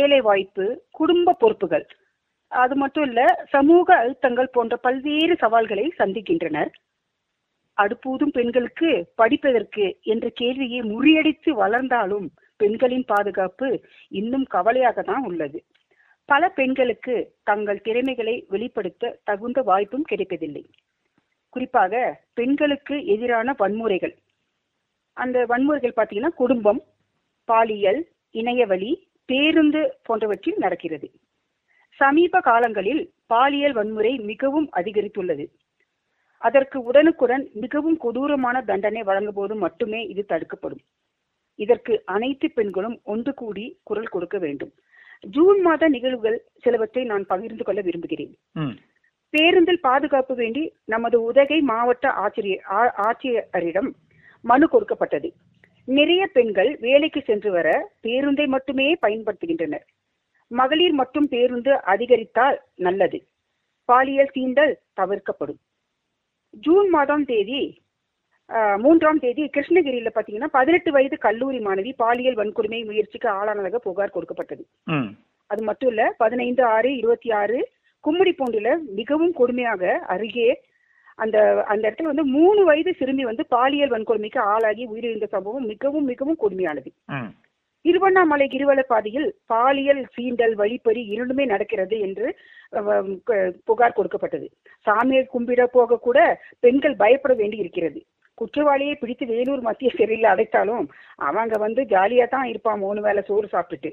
வேலை வாய்ப்பு குடும்ப பொறுப்புகள் அது மட்டும் இல்ல சமூக அழுத்தங்கள் போன்ற பல்வேறு சவால்களை சந்திக்கின்றனர் அடுப்பூதும் பெண்களுக்கு படிப்பதற்கு என்ற கேள்வியை முறியடித்து வளர்ந்தாலும் பெண்களின் பாதுகாப்பு இன்னும் கவலையாக தான் உள்ளது பல பெண்களுக்கு தங்கள் திறமைகளை வெளிப்படுத்த தகுந்த வாய்ப்பும் கிடைப்பதில்லை குறிப்பாக பெண்களுக்கு எதிரான வன்முறைகள் அந்த வன்முறைகள் பார்த்தீங்கன்னா குடும்பம் பாலியல் இணையவழி பேருந்து போன்றவற்றில் நடக்கிறது சமீப காலங்களில் பாலியல் வன்முறை மிகவும் அதிகரித்துள்ளது அதற்கு உடனுக்குடன் மிகவும் கொடூரமான தண்டனை வழங்கும்போது மட்டுமே இது தடுக்கப்படும் இதற்கு அனைத்து பெண்களும் ஒன்று கூடி குரல் கொடுக்க வேண்டும் ஜூன் மாத நிகழ்வுகள் சிலவற்றை நான் பகிர்ந்து கொள்ள விரும்புகிறேன் ம் பேருந்தில் பாதுகாப்பு வேண்டி நமது உதகை மாவட்ட ஆசிரியர் ஆ- ஆட்சியரிடம் மனு கொடுக்கப்பட்டது நிறைய பெண்கள் வேலைக்கு சென்று வர பேருந்தை மட்டுமே பயன்படுத்துகின்றனர் மகளிர் மட்டும் பேருந்து அதிகரித்தால் நல்லது பாலியல் சீண்டல் தவிர்க்கப்படும் ஜூன் மாதம் தேதி ஆஹ், மூன்றாம் தேதி கிருஷ்ணகிரியில பாத்தீங்கன்னா பதினெட்டு வயது கல்லூரி மாணவி பாலியல் வன்கொடுமை முயற்சிக்கு ஆளானதாக புகார் கொடுக்கப்பட்டது ம் அது மட்டும் இல்ல பதினைந்து ஆறு இருபத்தி ஆறு கும்மிடிப்பூண்டில மிகவும் கொடுமையாக அருகே அந்த அந்த இடத்துல வந்து மூணு வயது சிறுமி வந்து பாலியல் வன்கொடுமைக்கு ஆளாகி உயிரிழந்த சம்பவம் மிகவும் மிகவும் கொடுமையானது ம் திருவண்ணாமலை கிரிவல பாதையில் பாலியல் சீண்டல் வழிப்பறி இரண்டுமே நடக்கிறது என்று அஹ், க- புகார் கொடுக்கப்பட்டது சாமியை கும்பிட போக கூட பெண்கள் பயப்பட வேண்டி இருக்கிறது குற்றவாளியை பிடித்து வேலூர் மத்திய சிறையில் அடைத்தாலும் அவங்க வந்து ஜாலியா தான் இருப்பான் மூணு வேளை சோறு சாப்பிட்டுட்டு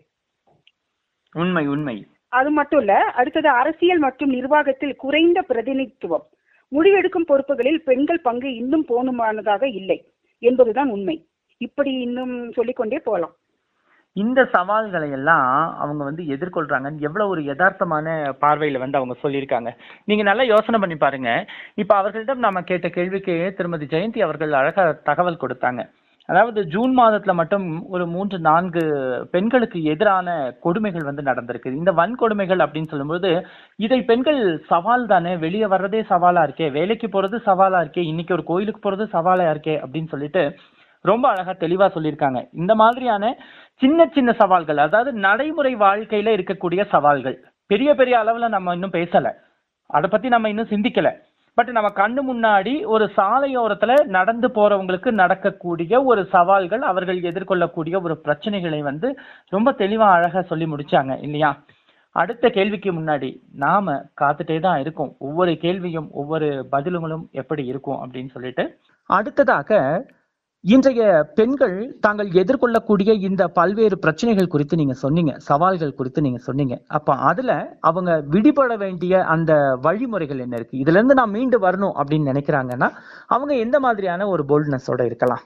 உண்மை உண்மை அது மட்டும் இல்ல அடுத்தது அரசியல் மற்றும் நிர்வாகத்தில் குறைந்த பிரதிநிதித்துவம் முடிவெடுக்கும் பொறுப்புகளில் பெண்கள் பங்கு இன்னும் போதுமானதாக இல்லை என்பதுதான் உண்மை இப்படி இன்னும் சொல்லிக்கொண்டே போகலாம் இந்த சவால்களை எல்லாம் அவங்க வந்து எதிர்கொள்றாங்கன்னு எவ்வளவு ஒரு யதார்த்தமான பார்வையில வந்து அவங்க சொல்லியிருக்காங்க நீங்க நல்லா யோசனை பண்ணி பாருங்க இப்ப அவர்களிடம் நாம கேட்ட கேள்விக்கு திருமதி ஜெயந்தி அவர்கள் அழகா தகவல் கொடுத்தாங்க அதாவது ஜூன் மாதத்துல மட்டும் ஒரு மூன்று நான்கு பெண்களுக்கு எதிரான கொடுமைகள் வந்து நடந்திருக்கு இந்த வன்கொடுமைகள் அப்படின்னு சொல்லும்போது இதை பெண்கள் சவால் தானே வெளியே வர்றதே சவாலா இருக்கே வேலைக்கு போறது சவாலா இருக்கே இன்னைக்கு ஒரு கோயிலுக்கு போறது சவாலா இருக்கே அப்படின்னு சொல்லிட்டு ரொம்ப அழகா தெளிவா சொல்லியிருக்காங்க இந்த மாதிரியான சின்ன சின்ன சவால்கள் அதாவது நடைமுறை வாழ்க்கையில இருக்கக்கூடிய சவால்கள் பெரிய பெரிய அளவுல நம்ம இன்னும் பேசல அதை பத்தி நம்ம இன்னும் சிந்திக்கல பட் நம்ம கண்ணு முன்னாடி ஒரு சாலையோரத்துல நடந்து போறவங்களுக்கு நடக்கக்கூடிய ஒரு சவால்கள் அவர்கள் எதிர்கொள்ளக்கூடிய ஒரு பிரச்சனைகளை வந்து ரொம்ப தெளிவா அழகா சொல்லி முடிச்சாங்க இல்லையா அடுத்த கேள்விக்கு முன்னாடி நாம காத்துட்டே தான் இருக்கோம் ஒவ்வொரு கேள்வியும் ஒவ்வொரு பதிலுங்களும் எப்படி இருக்கும் அப்படின்னு சொல்லிட்டு அடுத்ததாக இன்றைய பெண்கள் தாங்கள் எதிர்கொள்ளக்கூடிய இந்த பல்வேறு பிரச்சனைகள் குறித்து நீங்க சொன்னீங்க சவால்கள் குறித்து நீங்க சொன்னீங்க அப்ப அதுல அவங்க விடுபட வேண்டிய அந்த வழிமுறைகள் என்ன இருக்கு இதுல இருந்து நான் மீண்டு வரணும் அப்படின்னு நினைக்கிறாங்கன்னா அவங்க எந்த மாதிரியான ஒரு போல்ட்னஸோட இருக்கலாம்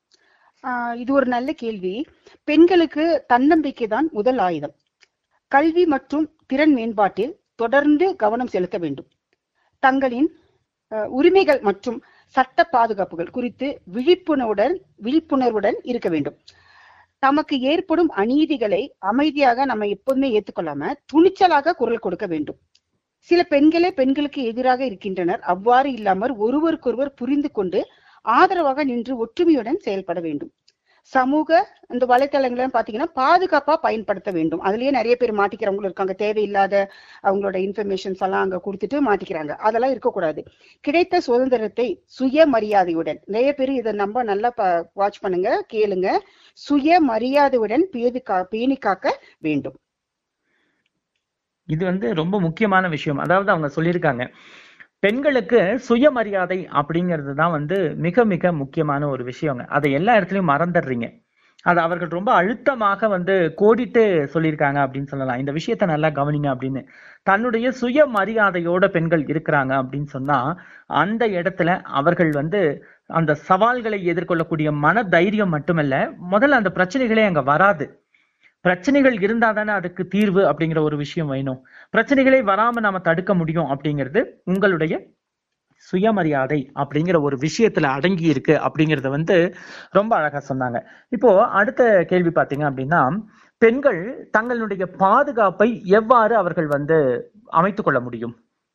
ஆஹ் இது ஒரு நல்ல கேள்வி பெண்களுக்கு தன்னம்பிக்கை தான் முதல் ஆயுதம் கல்வி மற்றும் திறன் மேம்பாட்டில் தொடர்ந்து கவனம் செலுத்த வேண்டும் தங்களின் அஹ், உரிமைகள் மற்றும் சட்ட பாதுகாப்புகள் குறித்து விழிப்புணர்வுடன் விழிப்புணர்வுடன் இருக்க வேண்டும் தமக்கு ஏற்படும் அநீதிகளை அமைதியாக நம்ம எப்போதுமே ஏத்துக்கொள்ளாம துணிச்சலாக குரல் கொடுக்க வேண்டும் சில பெண்களே பெண்களுக்கு எதிராக இருக்கின்றனர் அவ்வாறு இல்லாமல் ஒருவருக்கொருவர் புரிந்து கொண்டு ஆதரவாக நின்று ஒற்றுமையுடன் செயல்பட வேண்டும் சமூக இந்த வலைத்தளங்களை பாத்தீங்கன்னா பாதுகாப்பா பயன்படுத்த வேண்டும் அதுலயே நிறைய பேர் மாட்டிக்கிறவங்களும் இருக்காங்க தேவையில்லாத அவங்களோட இன்ஃபர்மேஷன்ஸ் எல்லாம் அங்க கொடுத்துட்டு மாட்டிக்கிறாங்க அதெல்லாம் இருக்கக்கூடாது கிடைத்த சுதந்திரத்தை சுயமரியாதையுடன் நிறைய பேர் இதை நம்ம நல்லா வாட்ச் பண்ணுங்க கேளுங்க சுயமரியாதையுடன் பேதி கா பேணி காக்க வேண்டும் இது வந்து ரொம்ப முக்கியமான விஷயம் அதாவது அவங்க சொல்லியிருக்காங்க பெண்களுக்கு சுயமரியாதை அப்படிங்கிறது தான் வந்து மிக மிக முக்கியமான ஒரு விஷயங்க அதை எல்லா இடத்துலயும் மறந்துடுறீங்க அது அவர்கள் ரொம்ப அழுத்தமாக வந்து கோடிட்டு சொல்லியிருக்காங்க அப்படின்னு சொல்லலாம் இந்த விஷயத்த நல்லா கவனிங்க அப்படின்னு தன்னுடைய சுயமரியாதையோட பெண்கள் இருக்கிறாங்க அப்படின்னு சொன்னா அந்த இடத்துல அவர்கள் வந்து அந்த சவால்களை எதிர்கொள்ளக்கூடிய மன தைரியம் மட்டுமல்ல முதல்ல அந்த பிரச்சனைகளே அங்க வராது பிரச்சனைகள் இருந்தா தானே அதுக்கு தீர்வு அப்படிங்கிற ஒரு விஷயம் வேணும் பிரச்சனைகளே வராம நாம தடுக்க முடியும் அப்படிங்கிறது உங்களுடைய சுயமரியாதை அப்படிங்கிற ஒரு விஷயத்துல அடங்கி இருக்கு அப்படிங்கறத வந்து ரொம்ப அழகா சொன்னாங்க இப்போ அடுத்த கேள்வி பாத்தீங்க அப்படின்னா பெண்கள் தங்களுடைய பாதுகாப்பை எவ்வாறு அவர்கள் வந்து அமைத்துக் கொள்ள முடியும்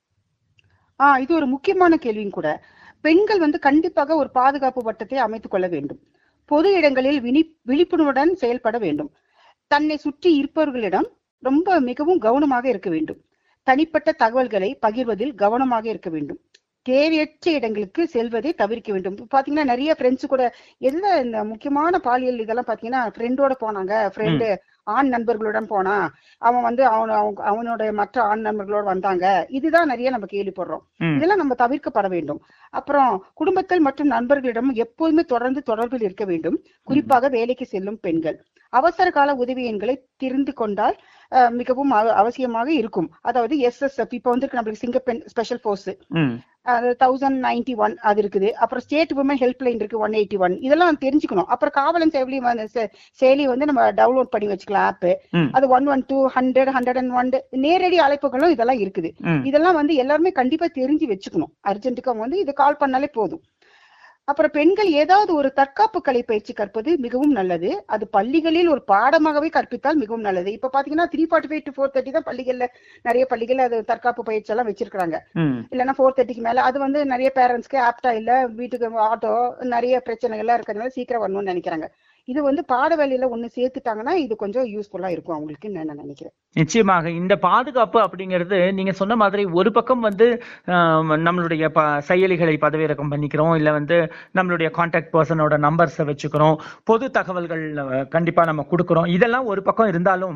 ஆஹ் இது ஒரு முக்கியமான கேள்வியும் கூட பெண்கள் வந்து கண்டிப்பாக ஒரு பாதுகாப்பு வட்டத்தை அமைத்துக் கொள்ள வேண்டும் பொது இடங்களில் விழி விழிப்புணர்வுடன் செயல்பட வேண்டும் தன்னை சுற்றி இருப்பவர்களிடம் ரொம்ப மிகவும் கவனமாக இருக்க வேண்டும் தனிப்பட்ட தகவல்களை பகிர்வதில் கவனமாக இருக்க வேண்டும் தேவையற்ற இடங்களுக்கு செல்வதை தவிர்க்க வேண்டும் இப்ப பாத்தீங்கன்னா நிறைய ஃப்ரெண்ட்ஸ் கூட எல்லா இந்த முக்கியமான பாலியல் இதெல்லாம் பாத்தீங்கன்னா ஃப்ரெண்டோட போனாங்க ஃப்ரெண்டு ஆண் நண்பர்களுடன் போனா அவன் வந்து அவன அவங்க- அவனோட மற்ற ஆண் நண்பர்களோட வந்தாங்க இதுதான் நிறைய நம்ம கேள்விப்படுறோம் ம். இதெல்லாம் நம்ம தவிர்க்கப்பட வேண்டும் அப்புறம் குடும்பத்தில் மற்றும் நண்பர்களிடம் எப்போதுமே தொடர்ந்து தொடர்பில் இருக்க வேண்டும் குறிப்பாக வேலைக்கு செல்லும் பெண்கள் அவசர கால உதவி எண்களை தெரிந்து கொண்டால் அஹ், மிகவும் அவ- அவசியமாக இருக்கும் அதாவது எஸ்எஸ்எஃப் இப்போ வந்து நம்மளுக்கு சிங்கப்பெண் ஸ்பெஷல் ஃபோர்ஸ் ம் அது தௌசண்ட் நைன்டி ஒன் அது இருக்குது அப்புறம் ஸ்டேட் உமன் ஹெல்ப்லைன் இருக்கு ஒன் எயிட்டி ஒன் இதெல்லாம் தெரிஞ்சுக்கணும் அப்புறம் காவலன் செயலி வந்து செ- செயலி வந்து நம்ம டவுன்லோட் பண்ணி வச்சுக்கலாம் ஆப் ம் அது one one two hundred hundred and one நேரடி அழைப்புகளும் இதெல்லாம் இருக்குது ம் இதெல்லாம் வந்து எல்லாருமே கண்டிப்பா தெரிஞ்சு வச்சுக்கணும் அர்ஜென்ட்டுக்கு அவங்க வந்து இது கால் பண்ணாலே போதும் அப்புறம் பெண்கள் ஏதாவது ஒரு தற்காப்பு கலை பயிற்சி கற்பது மிகவும் நல்லது அது பள்ளிகளில் ஒரு பாடமாகவே கற்பித்தால் மிகவும் நல்லது இப்ப பாத்தீங்கன்னா three forty five to four thirty தான் பள்ளிகள்ல நிறைய பள்ளிகள்ல அது தற்காப்பு பயிற்சி எல்லாம் வச்சிருக்காங்க ம் இல்லைன்னா ஃபோர் தேர்ட்டிக்கு மேல அது வந்து நிறைய பேரண்ட்ஸ்க்கு ஆப்டா இல்ல வீட்டுக்கு ஆட்டோ நிறைய பிரச்சனைகள்லாம் இருக்கிறதுனால சீக்கிரம் வரணும்னு நினைக்கிறாங்க இது வந்து பாட வேலையில ஒண்ணு சேர்த்துட்டாங்கன்னா இது கொஞ்சம் யூஸ்ஃபுல்லா இருக்கும் அவங்களுக்கு நான் நினைக்கிறேன் நிச்சயமாக இந்த பாதுகாப்பு அப்படிங்கிறது நீங்க சொன்ன மாதிரி ஒரு பக்கம் வந்து ஆம், நம்மளுடைய ப செயலிகளை பதவியிறக்கம் பண்ணிக்கிறோம் இல்ல வந்து நம்மளுடைய கான்டாக்ட் பர்சனோட நம்பர்ஸை வச்சுக்கிறோம் பொது தகவல்கள் அஹ், கண்டிப்பா நம்ம கொடுக்கிறோம் இதெல்லாம் ஒரு பக்கம் இருந்தாலும்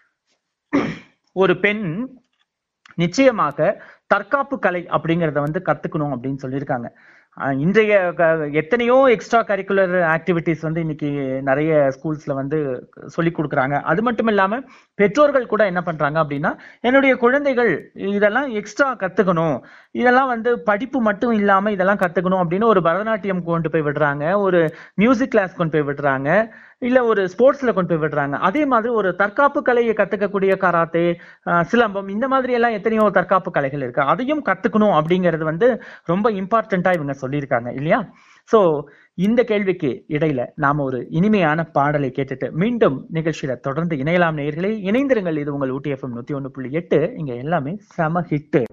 ஒரு பெண் நிச்சயமாக தற்காப்பு கலை அப்படிங்கறத வந்து கத்துக்கணும் அப்படின்னு சொல்லியிருக்காங்க அஹ் இன்றைய க- எத்தனையோ எக்ஸ்ட்ரா கரிக்குலர் ஆக்டிவிட்டிஸ் வந்து இன்னைக்கு நிறைய ஸ்கூல்ஸ்ல வந்து சொல்லி கொடுக்குறாங்க அது மட்டும் இல்லாம பெற்றோர்கள் கூட என்ன பண்றாங்க அப்படின்னா என்னுடைய குழந்தைகள் இதெல்லாம் எக்ஸ்ட்ரா கத்துக்கணும் இதெல்லாம் வந்து படிப்பு மட்டும் இல்லாம இதெல்லாம் கத்துக்கணும் அப்படின்னு ஒரு பரதநாட்டியம் கொண்டு போய் விடுறாங்க ஒரு மியூசிக் கிளாஸ் கொண்டு போய் விடுறாங்க இல்ல ஒரு ஸ்போர்ட்ஸ்ல கொண்டு போய் விடுறாங்க அதே மாதிரி ஒரு தற்காப்பு கலையை கத்துக்கக்கூடிய கராத்தே அஹ் சிலம்பம் இந்த மாதிரி எல்லாம் எத்தனையோ தற்காப்பு கலைகள் இருக்கு அதையும் கத்துக்கணும் அப்படிங்கிறது வந்து ரொம்ப இம்பார்ட்டண்டா இவங்க சொல்லியிருக்காங்க இல்லையா சோ இந்த கேள்விக்கு இடையில நாம ஒரு இனிமையான பாடலை கேட்டுட்டு மீண்டும் நிகழ்ச்சியில தொடர்ந்து இணையலாம் நேயர்களே இணைந்திருங்கள் இது உங்கள் ஊட்டி எஃப்எம் நூத்தி ஒண்ணு புள்ளி எட்டு இங்க எல்லாமே செம ஹிட்டு